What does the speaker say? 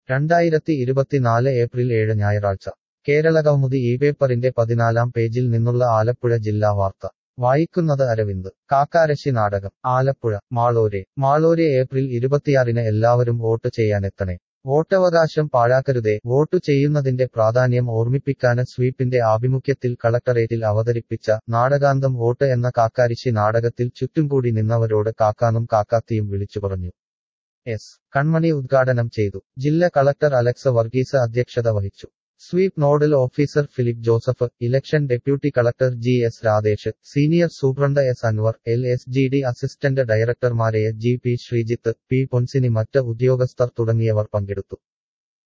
രണ്ടായിരത്തി ഇരുപത്തിനാല് ഏപ്രിൽ ഏഴ് ഞായറാഴ്ച കേരളകൗമുദി ഈ പേപ്പറിന്റെ പതിനാലാം പേജിൽ നിന്നുള്ള ആലപ്പുഴ ജില്ലാ വാർത്ത വായിക്കുന്നത് അരവിന്ദ് കാക്കാരശ്ശി നാടകം ആലപ്പുഴ മാളോരെ മാളോരെ ഏപ്രിൽ ഇരുപത്തിയാറിന് എല്ലാവരും വോട്ട് ചെയ്യാനെത്തണേ വോട്ടവകാശം പാഴാക്കരുതേ വോട്ടു ചെയ്യുന്നതിന്റെ പ്രാധാന്യം ഓർമ്മിപ്പിക്കാന് സ്വീപിന്റെ ആഭിമുഖ്യത്തിൽ കളക്ടറേറ്റിൽ അവതരിപ്പിച്ച നാടകാന്തം വോട്ട് എന്ന കാക്കാരിശി നാടകത്തിൽ ചുറ്റുംകൂടി നിന്നവരോട് കാക്കാനും കാക്കാത്തിയും വിളിച്ചു പറഞ്ഞു എസ് കൺമണി ഉദ്ഘാടനം ചെയ്തു ജില്ലാ കളക്ടർ അലക്സ് വർഗീസ് അധ്യക്ഷത വഹിച്ചു SVEEP nodal officer Philip Joseph election deputy collector G S Radhesh senior superintendent S Anwar L S G D assistant ഡയറക്ടർമാരായ G P Sreejith P Ponsini മറ്റ് ഉദ്യോഗസ്ഥർ തുടങ്ങിയവർ പങ്കെടുത്തു